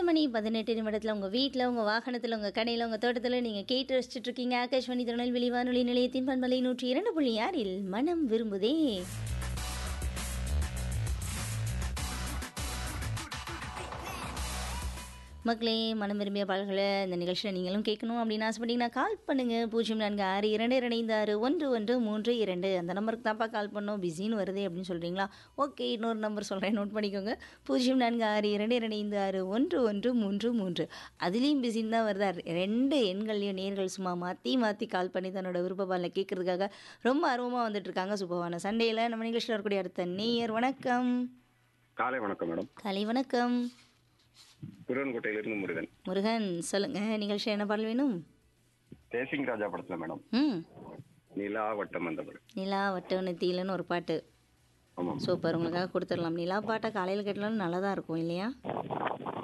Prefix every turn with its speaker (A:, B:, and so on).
A: மணி பதினெட்டு நிமிடத்தில் உங்கள் வீட்டில் உங்கள் வாகனத்தில் உங்கள் கடையில் உங்கள் தோட்டத்தில் நீங்கள் கேட்டு ரசிச்சுட்டு இருக்கீங்க ஆகாஷ்வாணி திருநெல்வேலி வானொலி நிலையத்தின் பண்பலை நூற்றி இரண்டு புள்ளி ஆறில் மனம் விரும்புதே மக்களே மனம் விரும்பிய பாடல்களை இந்த நிகழ்ச்சியில் நீங்களும் கேட்கணும் அப்படின்னு ஆசைப்பட்டீங்கன்னா கால் பண்ணுங்கள் பூஜ்ஜியம் நான்கு ஆறு இரண்டு இரண்டு ஐந்து ஆறு ஒன்று ஒன்று மூன்று இரண்டு அந்த நம்பருக்கு தான்ப்பா கால் பண்ணோம் பிஸின்னு வருது அப்படின்னு சொல்கிறீங்களா ஓகே இன்னொரு நம்பர் சொல்கிறேன் நோட் பண்ணிக்கோங்க பூஜ்ஜியம் நான்கு ஆறு இரண்டு இரண்டு ஐந்து ஆறு ஒன்று ஒன்று மூன்று மூன்று அதுலேயும் பிஸின்னு தான் வருதா ரெண்டு எண்கள்லையும் நேர்கள் சும்மா மாற்றி மாற்றி கால் பண்ணி தன்னோட விருப்ப பாலில் கேட்குறதுக்காக ரொம்ப ஆர்வமாக வந்துட்டு இருக்காங்க சுப்பவான சண்டேயில் நம்ம நிகழ்ச்சியில் வரக்கூடிய அடுத்த நேயர் வணக்கம்
B: காலை வணக்கம் மேடம்
A: காலை வணக்கம்
B: குருவன்கோட்டையிலிருந்து முருகன்
A: முருகன் சொல்லுங்க நிகழ்ச்சி என்ன பாடல் வேணும்
B: தேசிங் ராஜா படத்துல மேடம்
A: ம்
B: நிலா வட்டம் அந்த படம்
A: நிலா வட்ட நெத்தியிலன்னு ஒரு பாட்டு
B: ஆமாம்
A: சூப்பர் உங்களுக்காக கொடுத்துடலாம் நிலா பாட்டை காலையில் கேட்டாலும் நல்லா தான் இருக்கும் இல்லையா